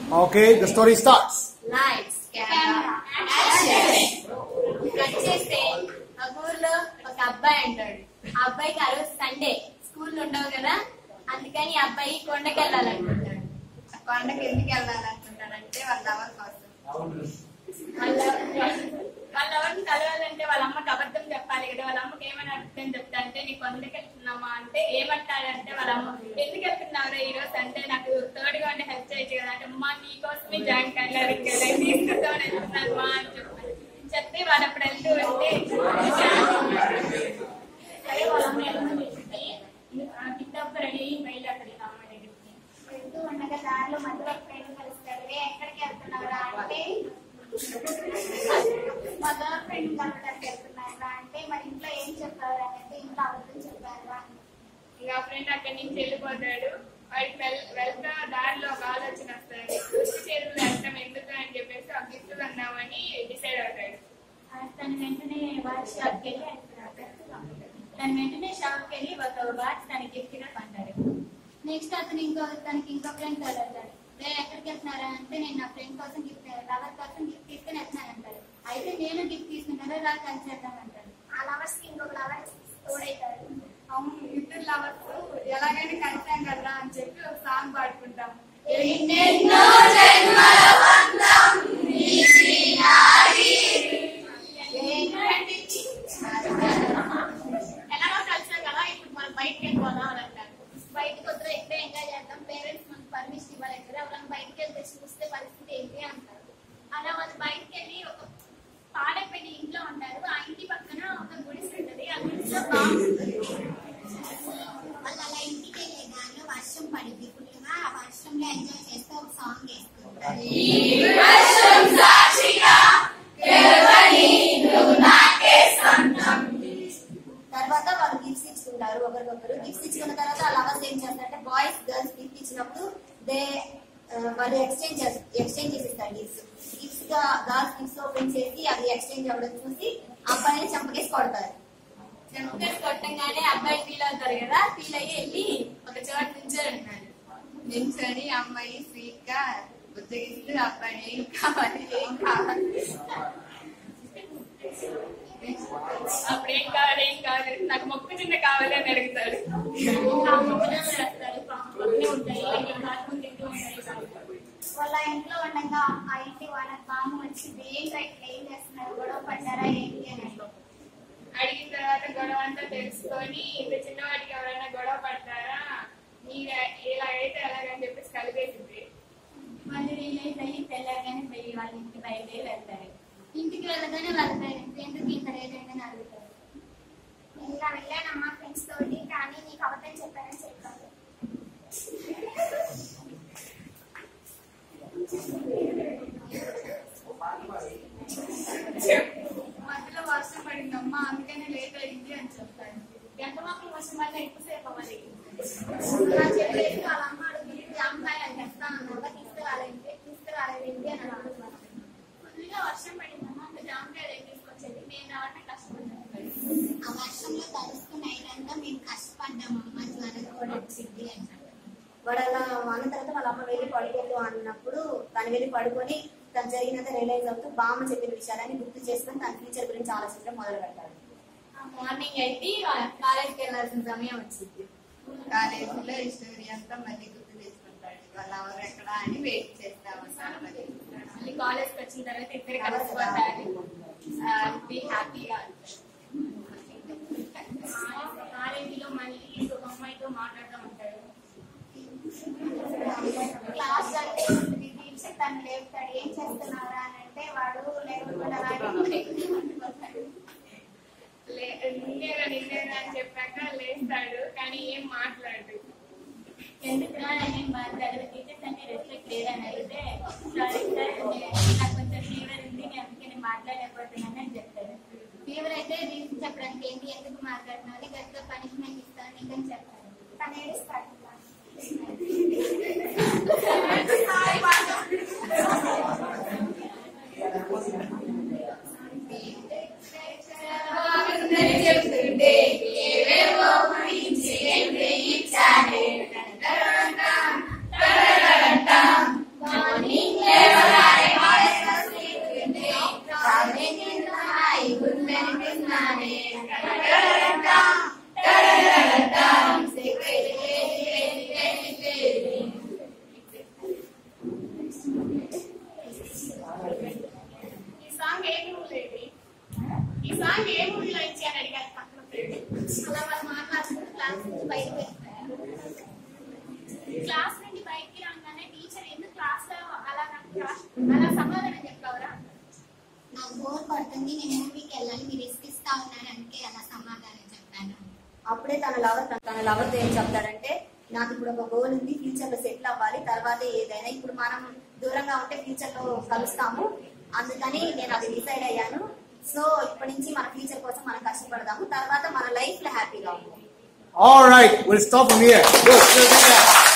Okay, the story starts. Lights camera cut చేస్తే ఒక ఊర్లో ఒక అబ్బాయి అంటాడు ఆ అబ్బాయికి ఆ రోజు సండే స్కూల్ ఉండవు కదా అందుకని ఈ అబ్బాయి కొండకి వెళ్ళాలనుకుంటాడు కొండకి ఎందుకు వెళ్ళాలనుకుంటాడంటే వాళ్ళ లవర్ కోసం వాళ్ళ వాళ్ళ ఎవరిని కలవాలంటే వాళ్ళ అమ్మకి అబద్ధం చెప్పాలి కదా వాళ్ళ అమ్మకి ఏమని అర్థం చెప్తా అంటే నీ కొండకి వెళ్తున్నామా అంటే ఏమంటాడంటే వాళ్ళ అమ్మ ఎందుకు వెళ్తున్నావురా ఈ రోజు అంటే నాకు తోడుగా ఉండి హెల్ప్ చేయొచ్చు కదా అంటే అమ్మా నీ కోసమే జాయిన్ కలర్ కదా తీసుకుంటామని వెళ్తున్నాను మా అని చెప్పాను చెప్తే వాడు అప్పుడు వెళ్తూ ఉంటే సరే వాళ్ళ అమ్మ వెళ్ళమని చెప్పి కితాబ్ రెడీ అయ్యి బయలుదేరతాడు అమ్మ దగ్గరికి వెళ్తూ ఉండగా దారిలో మధ్యలో ఫ్రెండ్ కలుస్తారు "ఏ, ఎక్కడికి వెళ్తున్నారా అంటే మధ్యలో ఫ్రెండ్ కలవడానికి వెళ్తున్నారా అంటే మరి ఇంట్లో ఏం చెప్పారు అని అంటే ఇంట్లో అబద్ధం చెప్పారు అని ఇంకా ఫ్రెండ్ అక్కడి నుంచి వెళ్ళిపోతాడు వాడికి వెల్ వెళ్తా దారిలో ఒక ఆలోచన వస్తుంది గుర్తు చేతులు వెళ్ళటం ఎందుకు అని చెప్పేసి ఆ గిఫ్ట్లు అన్నామని డిసైడ్ అవుతాడు తన వెంటనే వాచ్ షాప్కి వెళ్ళి తన వెంటనే షాప్కి వెళ్ళి ఒక వాచ్ తన గిఫ్ట్ గా కొంటాడు నెక్స్ట్ అతను ఇంకో తనకి ఇంకో ఫ్రెండ్ వెళ్తాడు "రే, ఎక్కడికి వెళ్తున్నారా అంటే నేను నా ఫ్రెండ్ కోసం గిఫ్ట్ లవర్ కోసం గిఫ్ట్ తీసుకుని వెళ్తున్నాను అంటాడు అయితే నేను గిఫ్ట్ తీసుకుంటాను రా కలిసి వెళ్దాం అంటాడు ఆ లవర్స్ కి ఇంకొక లవర్ తోడైతాడు అవును ఇద్దరు లవర్స్ ఎలాగైనా కలిసాం కదా అని చెప్పి ఒక సాంగ్ పాడుకుంటాం ఎలాగో కలిసాం కదా ఇప్పుడు మనం బయటకి వెళ్ళిపోదాం అని అంటారు బయటకు వద్దు ఎక్కడే ఎంజాయ్ చేద్దాం పేరెంట్స్ మనకు పర్మిషన్ ఇవ్వలేదు కదా వాళ్ళని బయటకు వెళ్తే చూస్తే పరిస్థితి ఏంటి అంటారు అలా వాళ్ళు బయటకు వెళ్ళి ఒక పాడైపోయిన ఇంట్లో ఉంటారు ఆ ఇంటి పక్కన ఒక గుడిసె ఉంటుంది ఆ గుడిసెలో బాగుంటుంది వాళ్ళు అలా ఇంటికి వెళ్ళే దారిలో వర్షం పడింది ఫుల్గా ఆ వర్షంలో ఎంజాయ్ చేస్తూ ఒక సాంగ్ వేసుకుంటారు తర్వాత వాళ్ళు గిఫ్ట్స్ ఇచ్చుకుంటారు ఒకరికొకరు గిఫ్ట్స్ ఇచ్చుకున్న తర్వాత ఆ లవర్స్ ఏం చేస్తారంటే బాయ్స్ గర్ల్స్ గిఫ్ట్ ఇచ్చినప్పుడు దే వాళ్ళు ఎక్స్చేంజ్ ఎక్స్చేంజ్ చేసేస్తారు గిఫ్ట్స్ గిఫ్ట్స్ గా గర్ల్స్ గిఫ్ట్స్ ఓపెన్ చేసి అవి ఎక్స్చేంజ్ అవ్వడం చూసి అబ్బాయిని చంపకేసి కొడతారు చెంపకేసి కొట్టంగానే అబ్బాయి ఫీల్ అవుతారు కదా ఫీల్ అయ్యి వెళ్ళి ఒక చోట నుంచో ఉంటాడు నించొని అమ్మాయి స్వీట్ గా బుద్ధగిస్తూ అబ్బాయి ఏం కావాలి ఏం కావాలి అప్పుడు ఏం కావాలి ఏం కావాలి నాకు మొక్క చిన్న కావాలి అని అడుగుతాడు ఆ మొక్కజొన్న వేస్తారు పక్కనే ఉంటాయి ఇంకా కాకుండా తింటూ ఉంటాయి వాళ్ళ ఇంట్లో ఉండగా ఆ ఇంటి వాళ్ళ పాము వచ్చింది ఏంటి ఇట్లా ఏం చేస్తున్నారు గొడవ పడ్డారా ఏంటి అని అడిగిన తర్వాత గొడవ అంతా తెలుసుకొని ఇంత చిన్నవాడికి ఎవరైనా గొడవ పడతారా మీరు ఇలా అయితే ఎలాగని చెప్పేసి కలిపేసింది మళ్ళీ రియలైజ్ అయ్యి తెల్లగానే పోయి వాళ్ళ ఇంటి బయలుదేరి వెళ్తారు ఇంటికి వెళ్ళగానే వాళ్ళ పేరెంట్స్ ఎందుకు ఇంత లేట్ అయిందని అడుగుతారు ఇలా వెళ్ళానమ్మా ఫ్రెండ్స్ తోటి కానీ నీకు అబద్ధం చెప్పానని చెప్పారు మధ్యలో వర్షం పడిందమ్మా అందుకనే లేట్ అయింది అని చెప్తాను ఎంత మాత్రం వర్షం వల్ల ఎక్కువసేపు అవ్వాలి అలా చెప్పేసి వాళ్ళ అమ్మ అడుగుతుంది జామకాయ అని చెప్తా అన్నాక తీసుకురాలేదు తీసుకురాలేదేంటి అని అడుగుతున్నారు ఫుల్గా వర్షం పడిందమ్మా అంత జామకాయలు ఏం తీసుకొచ్చేది నేను రావడం కష్టపడ్డాను ఆ వర్షంలో తడుస్తున్న నైట్ మేము కష్టపడ్డామమ్మా జ్వరం కూడా వచ్చింది అంటారు వాడు అలా అన్న తర్వాత వాళ్ళ అమ్మ వెళ్ళి పడుకోకు అన్నప్పుడు తను వెళ్ళి పడుకొని తను జరిగినంత రియలైజ్ అవుతూ బామ్మ చెప్పిన విషయాలని గుర్తు చేసుకొని తన ఫ్యూచర్ గురించి ఆలోచించడం మొదలు పెడతాడు మార్నింగ్ అయితే కాలేజ్కి వెళ్ళాల్సిన సమయం వచ్చింది కాలేజీలో ఈ స్టోరీ అంతా మళ్ళీ గుర్తు తెచ్చుకుంటాడు వాళ్ళ ఎవరు ఎక్కడ అని వెయిట్ చేస్తా ఉంటాడు మళ్ళీ మళ్ళీ కాలేజ్కి వచ్చిన తర్వాత ఇద్దరు కలిసిపోతారు బీ హ్యాపీగా కాలేజీలో మళ్ళీ ఒక అమ్మాయితో మాట్లాడుతూ ఉంటాడు క్లాస్ అంటే టీచర్ తను లేపుతాడు ఏం చేస్తున్నారా అని అంటే వాడు లేకుండా లే- నిన్నేరా నిన్నేరా అని చెప్పాక లేస్తాడు కానీ ఏం మాట్లాడు ఎందుకురా నేను మాట్లాడదు టీచర్స్ అంటే రెస్పెక్ట్ లేదని అడిగితే సారీ సార్ నేను- నాకు కొంచెం ఫీవర్ ఉంది నేను అందుకే నేను మాట్లాడలేకపోతున్నాను అని చెప్తాడు ఫీవర్ అయితే రీజన్ చెప్పడానికి ఏంటి ఎందుకు మాట్లాడుతున్నావు గట్టిగా పనిష్మెంట్ ఇస్తాను నీకు అని చెప్తాడు తను ఏడుస్తాడు చెప్తుంటే ఏవేవో మార్నింగ్ అలా సమాధానం చెప్పవరా నాకు బోర్ పడుతుంది నేను మూవీకి వెళ్ళాలి మీరు ఇస్కిస్తా ఉన్నారు అందుకే అలా సమాధానం చెప్పాను అప్పుడే తన లవర్ తన లవర్ తో ఏం చెప్తాడంటే నాకు ఇప్పుడు ఒక గోల్ ఉంది ఫ్యూచర్ లో సెటిల్ అవ్వాలి తర్వాత ఏదైనా ఇప్పుడు మనం దూరంగా ఉంటే ఫ్యూచర్ లో కలుస్తాము అందుకని నేను అది డిసైడ్ అయ్యాను సో ఇప్పటి నుంచి మన ఫ్యూచర్ కోసం మనం కష్టపడదాము తర్వాత మన లైఫ్ లో హ్యాపీగా ఉంటాం All right, we'll stop from here. Good, good, good.